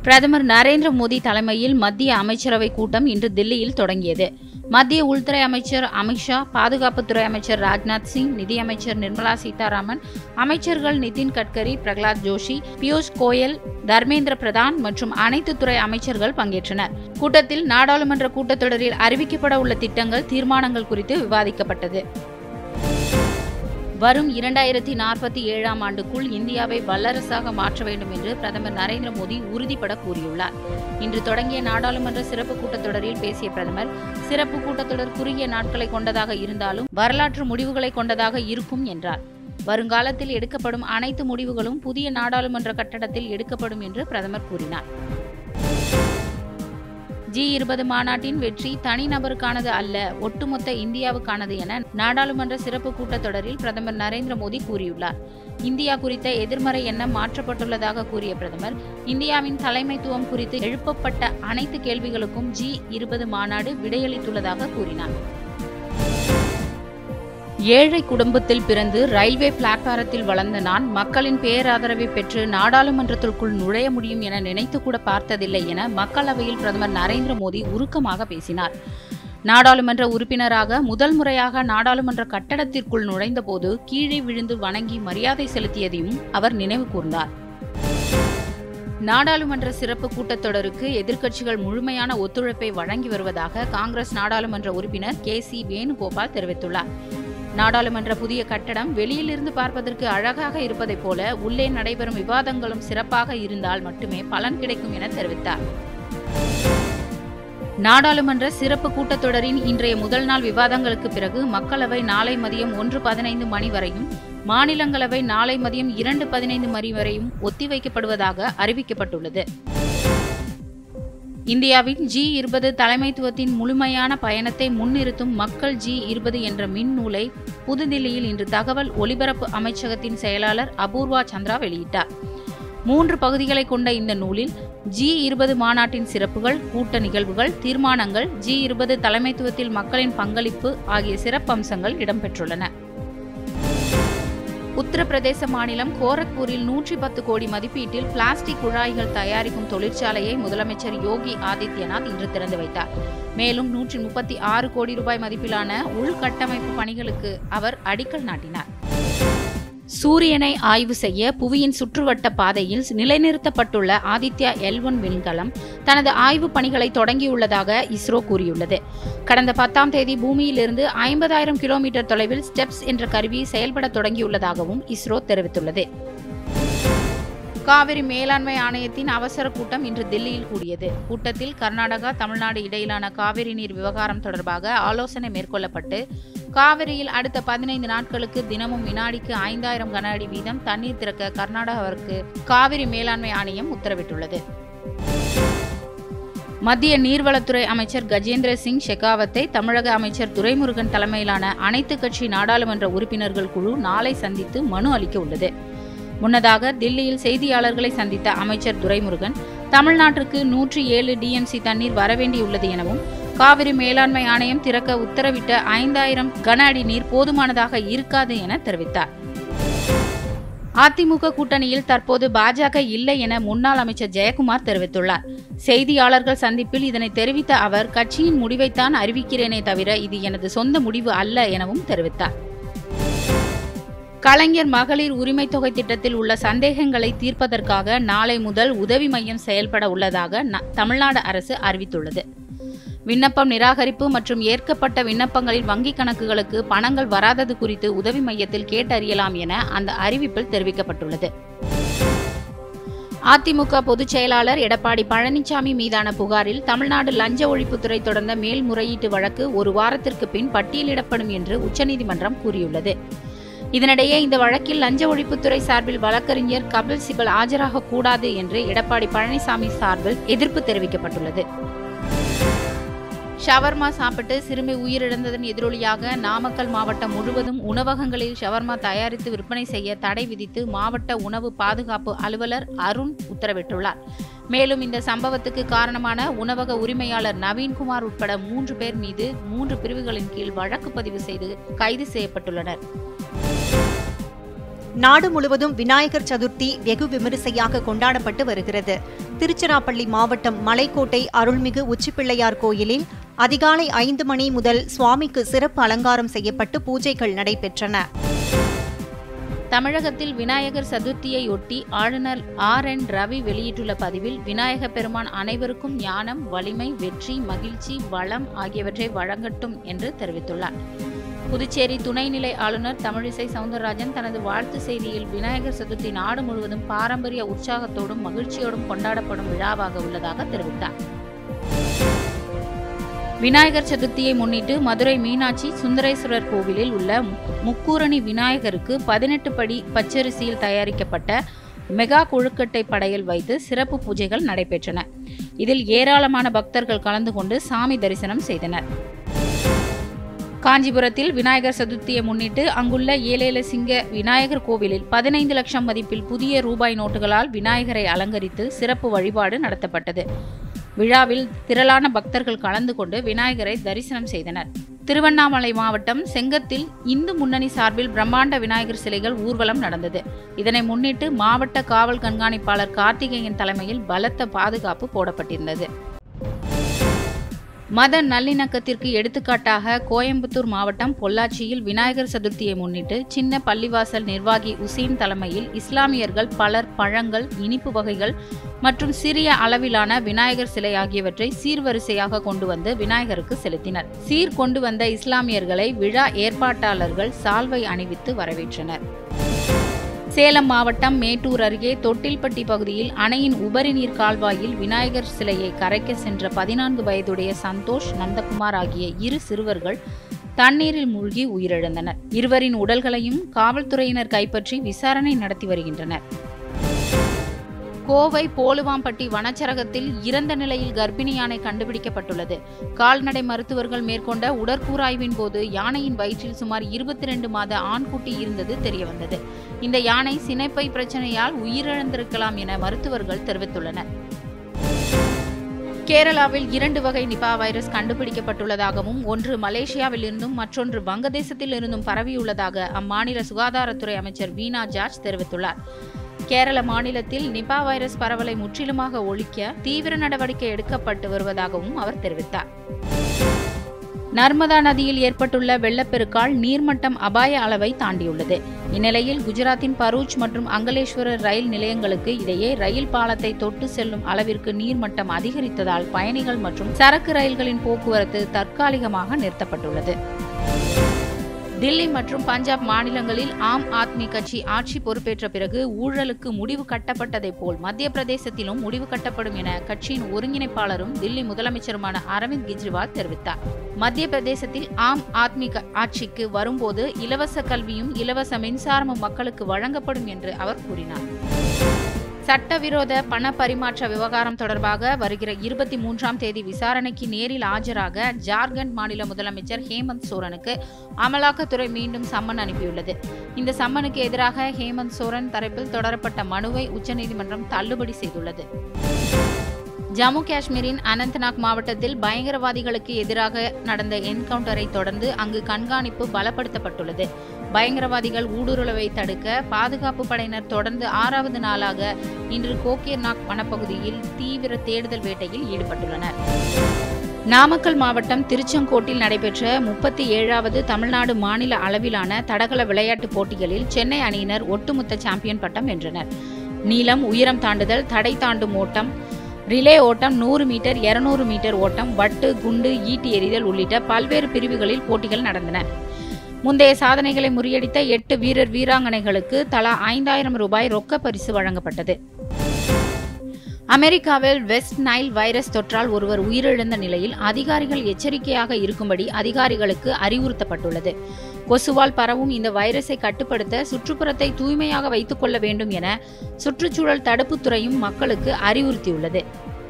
பிரதமர் நரேந்திர மோடி தலைமையில் மத்திய அமைச்சரவை கூட்டம் இன்று தில்லியில் தொடங்கியது மத்திய உள்துறை அமைச்சர் அமித்ஷா பாதுகாப்புத்துறை அமைச்சர் ராஜ்நாத் சிங் நிதியமைச்சர் நிர்மலா சீதாராமன் அமைச்சர்கள் நிதின் கட்கரி பிரகலாத் ஜோஷி பியூஷ் கோயல் தர்மேந்திர பிரதான் மற்றும் அனைத்து துறை அமைச்சர்கள் பங்கேற்றனர் கூட்டத்தில் நாடாளுமன்ற கூட்டத்தொடரில் அறிவிக்கப்பட உள்ள திட்டங்கள் தீர்மானங்கள் குறித்து விவாதிக்கப்பட்டது வரும் இரண்டாயிரத்தி நாற்பத்தி ஏழாம் ஆண்டுக்குள் இந்தியாவை வல்லரசாக மாற்ற வேண்டும் என்று பிரதமர் நரேந்திர மோடி உறுதிபட கூறியுள்ளார் இன்று தொடங்கிய நாடாளுமன்ற சிறப்பு கூட்டத்தொடரில் பேசிய பிரதமர் சிறப்பு கூட்டத்தொடர் குறுகிய நாட்களை கொண்டதாக இருந்தாலும் வரலாற்று முடிவுகளை கொண்டதாக இருக்கும் என்றார் வருங்காலத்தில் எடுக்கப்படும் அனைத்து முடிவுகளும் புதிய நாடாளுமன்ற கட்டடத்தில் எடுக்கப்படும் என்று பிரதமர் கூறினார் ஜி இருபது மாநாட்டின் வெற்றி தனிநபருக்கானது அல்ல ஒட்டுமொத்த இந்தியாவுக்கானது என நாடாளுமன்ற சிறப்பு கூட்டத்தொடரில் பிரதமர் நரேந்திர மோடி கூறியுள்ளார் இந்தியா குறித்த எதிர்மறை எண்ணம் மாற்றப்பட்டுள்ளதாக கூறிய பிரதமர் இந்தியாவின் தலைமைத்துவம் குறித்து எழுப்பப்பட்ட அனைத்து கேள்விகளுக்கும் ஜி இருபது மாநாடு விடையளித்துள்ளதாக கூறினார் ஏழை குடும்பத்தில் பிறந்து ரயில்வே பிளாட்பாரத்தில் வளர்ந்த நான் மக்களின் பேராதரவை பெற்று நாடாளுமன்றத்திற்குள் நுழைய முடியும் என நினைத்து கூட பார்த்ததில்லை என மக்களவையில் பிரதமர் நரேந்திர மோடி உருக்கமாக பேசினார் நாடாளுமன்ற உறுப்பினராக முதல் முறையாக நாடாளுமன்ற கட்டடத்திற்குள் நுழைந்தபோது கீழே விழுந்து வணங்கி மரியாதை செலுத்தியதையும் அவர் நினைவு கூர்ந்தார் நாடாளுமன்ற சிறப்பு கூட்டத்தொடருக்கு எதிர்க்கட்சிகள் முழுமையான ஒத்துழைப்பை வழங்கி வருவதாக காங்கிரஸ் நாடாளுமன்ற உறுப்பினர் கே சி வேணுகோபால் தெரிவித்துள்ளார் நாடாளுமன்ற புதிய கட்டடம் வெளியிலிருந்து பார்ப்பதற்கு அழகாக இருப்பதைப் போல உள்ளே நடைபெறும் விவாதங்களும் சிறப்பாக இருந்தால் மட்டுமே பலன் கிடைக்கும் என தெரிவித்தார் நாடாளுமன்ற சிறப்பு கூட்டத்தொடரின் இன்றைய முதல் நாள் விவாதங்களுக்கு பிறகு மக்களவை நாளை மதியம் ஒன்று பதினைந்து மணி வரையும் மாநிலங்களவை நாளை மதியம் இரண்டு பதினைந்து மணி வரையும் ஒத்திவைக்கப்படுவதாக அறிவிக்கப்பட்டுள்ளது இந்தியாவின் ஜி இருபது தலைமைத்துவத்தின் முழுமையான பயணத்தை முன்னிறுத்தும் மக்கள் ஜி இருபது என்ற மின் நூலை புதுதில்லியில் இன்று தகவல் ஒலிபரப்பு அமைச்சகத்தின் செயலாளர் அபூர்வா சந்திரா வெளியிட்டார் மூன்று பகுதிகளை கொண்ட இந்த நூலில் ஜி இருபது மாநாட்டின் சிறப்புகள் கூட்ட நிகழ்வுகள் தீர்மானங்கள் ஜி இருபது தலைமைத்துவத்தில் மக்களின் பங்களிப்பு ஆகிய சிறப்பம்சங்கள் இடம்பெற்றுள்ளன உத்தரப்பிரதேச மாநிலம் கோரக்பூரில் நூற்றி பத்து கோடி மதிப்பீட்டில் பிளாஸ்டிக் குழாய்கள் தயாரிக்கும் தொழிற்சாலையை முதலமைச்சர் யோகி ஆதித்யநாத் இன்று திறந்து வைத்தார் மேலும் நூற்றி முப்பத்தி ஆறு கோடி ரூபாய் மதிப்பிலான உள்கட்டமைப்பு பணிகளுக்கு அவர் அடிக்கல் நாட்டினார் சூரியனை ஆய்வு செய்ய புவியின் சுற்றுவட்ட பாதையில் நிலைநிறுத்தப்பட்டுள்ள ஆதித்யா எல் ஒன் விண்கலம் தனது ஆய்வு பணிகளை தொடங்கியுள்ளதாக இஸ்ரோ கூறியுள்ளது கடந்த பத்தாம் தேதி பூமியிலிருந்து ஐம்பதாயிரம் கிலோமீட்டர் தொலைவில் ஸ்டெப்ஸ் என்ற கருவி செயல்பட தொடங்கியுள்ளதாகவும் இஸ்ரோ தெரிவித்துள்ளது காவிரி மேலாண்மை ஆணையத்தின் அவசர கூட்டம் இன்று தில்லியில் கூடியது கூட்டத்தில் கர்நாடகா தமிழ்நாடு இடையிலான காவிரி நீர் விவகாரம் தொடர்பாக ஆலோசனை மேற்கொள்ளப்பட்டு காவிரியில் அடுத்த பதினைந்து நாட்களுக்கு தினமும் வினாடிக்கு ஐந்தாயிரம் கன அடி வீதம் தண்ணீர் திறக்க கர்நாடகாவிற்கு காவிரி மேலாண்மை ஆணையம் உத்தரவிட்டுள்ளது மத்திய நீர்வளத்துறை அமைச்சர் கஜேந்திர சிங் ஷெகாவத்தை தமிழக அமைச்சர் துரைமுருகன் தலைமையிலான அனைத்து கட்சி நாடாளுமன்ற உறுப்பினர்கள் குழு நாளை சந்தித்து மனு அளிக்க உள்ளது முன்னதாக தில்லியில் செய்தியாளர்களை சந்தித்த அமைச்சர் துரைமுருகன் தமிழ்நாட்டிற்கு நூற்றி ஏழு டிஎம்சி தண்ணீர் வரவேண்டியுள்ளது எனவும் காவிரி மேலாண்மை ஆணையம் திறக்க உத்தரவிட்ட ஐந்தாயிரம் கன அடி நீர் போதுமானதாக இருக்காது என தெரிவித்தார் அதிமுக கூட்டணியில் தற்போது பாஜக இல்லை என முன்னாள் அமைச்சர் ஜெயக்குமார் தெரிவித்துள்ளார் செய்தியாளர்கள் சந்திப்பில் இதனை தெரிவித்த அவர் கட்சியின் முடிவைத்தான் அறிவிக்கிறேனே தவிர இது எனது சொந்த முடிவு அல்ல எனவும் தெரிவித்தார் கலைஞர் மகளிர் உரிமை தொகை திட்டத்தில் உள்ள சந்தேகங்களை தீர்ப்பதற்காக நாளை முதல் உதவி மையம் செயல்பட உள்ளதாக தமிழ்நாடு அரசு அறிவித்துள்ளது விண்ணப்பம் நிராகரிப்பு மற்றும் ஏற்கப்பட்ட விண்ணப்பங்களில் வங்கிக் கணக்குகளுக்கு பணங்கள் வராதது குறித்து உதவி மையத்தில் கேட்டறியலாம் என அந்த அறிவிப்பில் தெரிவிக்கப்பட்டுள்ளது அதிமுக பொதுச் செயலாளர் எடப்பாடி பழனிசாமி மீதான புகாரில் தமிழ்நாடு லஞ்ச ஒழிப்புத்துறை தொடர்ந்த மேல்முறையீட்டு வழக்கு ஒரு வாரத்திற்கு பின் பட்டியலிடப்படும் என்று உச்சநீதிமன்றம் கூறியுள்ளது இதனிடையே இந்த வழக்கில் லஞ்ச ஒழிப்புத்துறை சார்பில் வழக்கறிஞர் கபில் சிபல் ஆஜராக கூடாது என்று எடப்பாடி பழனிசாமி சார்பில் எதிர்ப்பு தெரிவிக்கப்பட்டுள்ளது ஷவர்மா சாப்பிட்டு சிறுமி உயிரிழந்ததன் எதிரொலியாக நாமக்கல் மாவட்டம் முழுவதும் உணவகங்களில் ஷவர்மா தயாரித்து விற்பனை செய்ய தடை விதித்து மாவட்ட உணவு பாதுகாப்பு அலுவலர் அருண் உத்தரவிட்டுள்ளார் மேலும் இந்த சம்பவத்துக்கு காரணமான உணவக உரிமையாளர் நவீன்குமார் உட்பட மூன்று பேர் மீது மூன்று பிரிவுகளின் கீழ் வழக்கு பதிவு செய்து கைது செய்யப்பட்டுள்ளனர் நாடு முழுவதும் விநாயகர் சதுர்த்தி வெகு விமரிசையாக கொண்டாடப்பட்டு வருகிறது திருச்சிராப்பள்ளி மாவட்டம் மலைக்கோட்டை அருள்மிகு உச்சிப்பிள்ளையார் கோயிலில் அதிகாலை ஐந்து மணி முதல் சுவாமிக்கு சிறப்பு அலங்காரம் செய்யப்பட்டு பூஜைகள் நடைபெற்றன தமிழகத்தில் விநாயகர் சதுர்த்தியையொட்டி ஆளுநர் ஆர் என் ரவி வெளியிட்டுள்ள பதிவில் விநாயக பெருமான் அனைவருக்கும் ஞானம் வலிமை வெற்றி மகிழ்ச்சி வளம் ஆகியவற்றை வழங்கட்டும் என்று தெரிவித்துள்ளார் புதுச்சேரி துணைநிலை ஆளுநர் தமிழிசை சவுந்தரராஜன் தனது வாழ்த்து செய்தியில் விநாயகர் சதுர்த்தி நாடு முழுவதும் பாரம்பரிய உற்சாகத்தோடும் மகிழ்ச்சியோடும் கொண்டாடப்படும் விழாவாக உள்ளதாக தெரிவித்தார் விநாயகர் சதுர்த்தியை முன்னிட்டு மதுரை மீனாட்சி சுந்தரேஸ்வரர் கோவிலில் உள்ள முக்கூரணி விநாயகருக்கு பதினெட்டு படி பச்சரிசியில் தயாரிக்கப்பட்ட மெகா கொழுக்கட்டை படையல் வைத்து சிறப்பு பூஜைகள் நடைபெற்றன இதில் ஏராளமான பக்தர்கள் கலந்து கொண்டு சாமி தரிசனம் செய்தனர் காஞ்சிபுரத்தில் விநாயகர் சதுர்த்தியை முன்னிட்டு அங்குள்ள ஏலேல சிங்க விநாயகர் கோவிலில் பதினைந்து லட்சம் மதிப்பில் புதிய ரூபாய் நோட்டுகளால் விநாயகரை அலங்கரித்து சிறப்பு வழிபாடு நடத்தப்பட்டது விழாவில் திரளான பக்தர்கள் கலந்து கொண்டு விநாயகரை தரிசனம் செய்தனர் திருவண்ணாமலை மாவட்டம் செங்கத்தில் இந்து முன்னணி சார்பில் பிரம்மாண்ட விநாயகர் சிலைகள் ஊர்வலம் நடந்தது இதனை முன்னிட்டு மாவட்ட காவல் கண்காணிப்பாளர் கார்த்திகேயன் தலைமையில் பலத்த பாதுகாப்பு போடப்பட்டிருந்தது மத நல்லிணக்கத்திற்கு எடுத்துக்காட்டாக கோயம்புத்தூர் மாவட்டம் பொள்ளாச்சியில் விநாயகர் சதுர்த்தியை முன்னிட்டு சின்ன பள்ளிவாசல் நிர்வாகி உசேன் தலைமையில் இஸ்லாமியர்கள் பலர் பழங்கள் இனிப்பு வகைகள் மற்றும் சிறிய அளவிலான விநாயகர் சிலை ஆகியவற்றை சீர்வரிசையாக கொண்டு வந்து விநாயகருக்கு செலுத்தினர் சீர் கொண்டு வந்த இஸ்லாமியர்களை விழா ஏற்பாட்டாளர்கள் சால்வை அணிவித்து வரவேற்றனர் சேலம் மாவட்டம் மேட்டூர் அருகே தொட்டில்பட்டி பகுதியில் அணையின் உபரி நீர் கால்வாயில் விநாயகர் சிலையை கரைக்க சென்ற பதினான்கு வயதுடைய சந்தோஷ் நந்தகுமார் ஆகிய இரு சிறுவர்கள் தண்ணீரில் மூழ்கி உயிரிழந்தனர் இருவரின் உடல்களையும் காவல்துறையினர் கைப்பற்றி விசாரணை நடத்தி வருகின்றனர் கோவை போலுவாம்பட்டி வனச்சரகத்தில் இறந்த நிலையில் கர்ப்பிணி யானை கண்டுபிடிக்கப்பட்டுள்ளது கால்நடை மருத்துவர்கள் மேற்கொண்ட உடற்கூராய்வின் போது யானையின் வயிற்றில் சுமார் இருபத்தி ரெண்டு மாத ஆண்குட்டி இருந்தது தெரியவந்தது இந்த யானை சினைப்பை பிரச்சனையால் உயிரிழந்திருக்கலாம் என மருத்துவர்கள் தெரிவித்துள்ளனர் கேரளாவில் இரண்டு வகை நிபா வைரஸ் கண்டுபிடிக்கப்பட்டுள்ளதாகவும் ஒன்று மலேசியாவில் இருந்தும் மற்றொன்று வங்கதேசத்தில் இருந்தும் பரவியுள்ளதாக அம்மாநில சுகாதாரத்துறை அமைச்சர் வீணா ஜார்ஜ் தெரிவித்துள்ளார் கேரள மாநிலத்தில் நிபா வைரஸ் பரவலை முற்றிலுமாக ஒழிக்க தீவிர நடவடிக்கை எடுக்கப்பட்டு வருவதாகவும் அவர் தெரிவித்தார் நர்மதா நதியில் ஏற்பட்டுள்ள வெள்ளப்பெருக்கால் நீர்மட்டம் அபாய அளவை தாண்டியுள்ளது இந்நிலையில் குஜராத்தின் பரூச் மற்றும் அங்கலேஸ்வரர் ரயில் நிலையங்களுக்கு இடையே ரயில் பாலத்தை தொட்டு செல்லும் அளவிற்கு நீர்மட்டம் அதிகரித்ததால் பயணிகள் மற்றும் சரக்கு ரயில்களின் போக்குவரத்து தற்காலிகமாக நிறுத்தப்பட்டுள்ளது தில்லி மற்றும் பஞ்சாப் மாநிலங்களில் ஆம் ஆத்மி கட்சி ஆட்சி பொறுப்பேற்ற பிறகு ஊழலுக்கு முடிவு கட்டப்பட்டதைப் போல் மத்திய பிரதேசத்திலும் முடிவு கட்டப்படும் என கட்சியின் ஒருங்கிணைப்பாளரும் தில்லி முதலமைச்சருமான அரவிந்த் கெஜ்ரிவால் தெரிவித்தார் மத்திய பிரதேசத்தில் ஆம் ஆத்மி ஆட்சிக்கு வரும்போது இலவச கல்வியும் இலவச மின்சாரமும் மக்களுக்கு வழங்கப்படும் என்று அவர் கூறினார் சட்டவிரோத பண பரிமாற்ற விவகாரம் தொடர்பாக வருகிற இருபத்தி மூன்றாம் தேதி விசாரணைக்கு நேரில் ஆஜராக ஜார்க்கண்ட் மாநில முதலமைச்சர் ஹேமந்த் சோரனுக்கு அமலாக்கத்துறை மீண்டும் சம்மன் அனுப்பியுள்ளது இந்த சம்மனுக்கு எதிராக ஹேமந்த் சோரன் தரப்பில் தொடரப்பட்ட மனுவை உச்சநீதிமன்றம் தள்ளுபடி செய்துள்ளது ஜம்மு காஷ்மீரின் அனந்த்நாக் மாவட்டத்தில் பயங்கரவாதிகளுக்கு எதிராக நடந்த என்கவுண்டரை தொடர்ந்து அங்கு கண்காணிப்பு பலப்படுத்தப்பட்டுள்ளது பயங்கரவாதிகள் ஊடுருவலை தடுக்க பாதுகாப்பு படையினர் தொடர்ந்து ஆறாவது நாளாக இன்று கோகேர்நாக் வனப்பகுதியில் தீவிர தேடுதல் வேட்டையில் ஈடுபட்டுள்ளனர் நாமக்கல் மாவட்டம் திருச்செங்கோட்டில் நடைபெற்ற முப்பத்தி ஏழாவது தமிழ்நாடு மாநில அளவிலான தடகள விளையாட்டுப் போட்டிகளில் சென்னை அணியினர் ஒட்டுமொத்த சாம்பியன் பட்டம் வென்றனர் நீளம் உயரம் தாண்டுதல் தடை தாண்டும் ஓட்டம் ரிலே ஓட்டம் நூறு மீட்டர் இருநூறு மீட்டர் ஓட்டம் வட்டு குண்டு ஈட்டி எறிதல் உள்ளிட்ட பல்வேறு பிரிவுகளில் போட்டிகள் நடந்தன முந்தைய சாதனைகளை முறியடித்த எட்டு வீரர் வீராங்கனைகளுக்கு தலா ஐந்தாயிரம் ரூபாய் ரொக்க பரிசு வழங்கப்பட்டது அமெரிக்காவில் வெஸ்ட் நைல் வைரஸ் தொற்றால் ஒருவர் உயிரிழந்த நிலையில் அதிகாரிகள் எச்சரிக்கையாக இருக்கும்படி அதிகாரிகளுக்கு அறிவுறுத்தப்பட்டுள்ளது கொசுவால் பரவும் இந்த வைரஸை கட்டுப்படுத்த சுற்றுப்புறத்தை தூய்மையாக வைத்துக் கொள்ள வேண்டும் என சுற்றுச்சூழல் தடுப்புத்துறையும் மக்களுக்கு அறிவுறுத்தியுள்ளது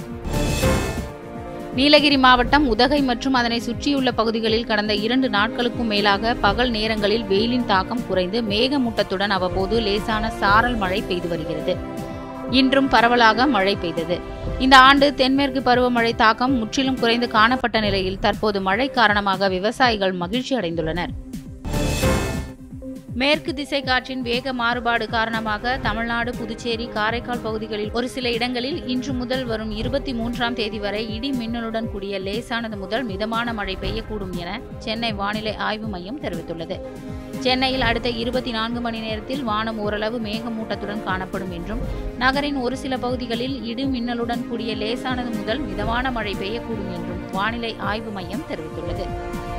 நீலகிரி மாவட்டம் உதகை மற்றும் அதனை சுற்றியுள்ள பகுதிகளில் கடந்த இரண்டு நாட்களுக்கும் மேலாக பகல் நேரங்களில் வெயிலின் தாக்கம் குறைந்து மேகமூட்டத்துடன் அவ்வப்போது லேசான சாரல் மழை பெய்து வருகிறது இன்றும் பரவலாக மழை பெய்தது இந்த ஆண்டு தென்மேற்கு பருவமழை தாக்கம் முற்றிலும் குறைந்து காணப்பட்ட நிலையில் தற்போது மழை காரணமாக விவசாயிகள் மகிழ்ச்சி அடைந்துள்ளனர் மேற்கு திசை காற்றின் வேக மாறுபாடு காரணமாக தமிழ்நாடு புதுச்சேரி காரைக்கால் பகுதிகளில் ஒரு சில இடங்களில் இன்று முதல் வரும் இருபத்தி மூன்றாம் தேதி வரை இடி மின்னலுடன் கூடிய லேசானது முதல் மிதமான மழை பெய்யக்கூடும் என சென்னை வானிலை ஆய்வு மையம் தெரிவித்துள்ளது சென்னையில் அடுத்த இருபத்தி நான்கு மணி நேரத்தில் வானம் ஓரளவு மேகமூட்டத்துடன் காணப்படும் என்றும் நகரின் ஒரு சில பகுதிகளில் இடி மின்னலுடன் கூடிய லேசானது முதல் மிதமான மழை பெய்யக்கூடும் என்றும் வானிலை ஆய்வு மையம் தெரிவித்துள்ளது